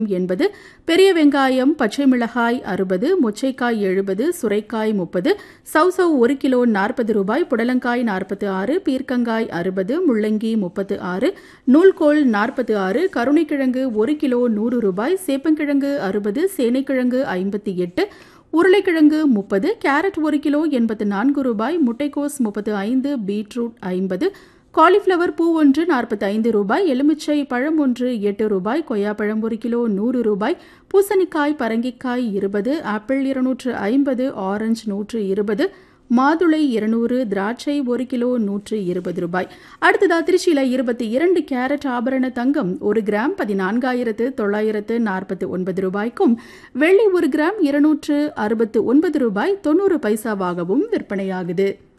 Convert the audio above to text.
எண்பது பெரிய வெங்காயம் பச்சை மிளகாய் அறுபது மொச்சைக்காய் எழுபது சுரைக்காய் முப்பது சௌசவ் ஒரு கிலோ நாற்பது ரூபாய் புடலங்காய் நாற்பத்து ஆறு பீர்க்கங்காய் அறுபது முள்ளங்கி முப்பத்து ஆறு நூல்கோல் நாற்பத்து ஆறு கருணைக்கிழங்கு ஒரு கிலோ நூறு ரூபாய் சேப்பங்கிழங்கு அறுபது சேனைக்கிழங்கு ஐம்பத்தி எட்டு உருளைக்கிழங்கு முப்பது கேரட் ஒரு கிலோ எண்பத்து நான்கு ரூபாய் முட்டைக்கோஸ் முப்பத்து ஐந்து பீட்ரூட் ஐம்பது காலிஃப்ளவர் பூ ஒன்று நாற்பத்தி ஐந்து ரூபாய் எலுமிச்சை பழம் ஒன்று எட்டு ரூபாய் கொய்யாப்பழம் ஒரு கிலோ நூறு ரூபாய் பூசணிக்காய் பரங்கிக்காய் இருபது ஆப்பிள் இருநூற்று ஐம்பது ஆரஞ்சு நூற்று இருபது மாதுளை இருநூறு திராட்சை ஒரு கிலோ நூற்று இருபது ரூபாய் அடுத்ததா திருச்சியில இருபத்தி இரண்டு கேரட் ஆபரண தங்கம் ஒரு கிராம் பதினான்காயிரத்து தொள்ளாயிரத்து நாற்பத்தி ஒன்பது ரூபாய்க்கும் வெள்ளி ஒரு கிராம் இருநூற்று அறுபத்து ஒன்பது ரூபாய் தொண்ணூறு பைசாவாகவும் விற்பனையாகுது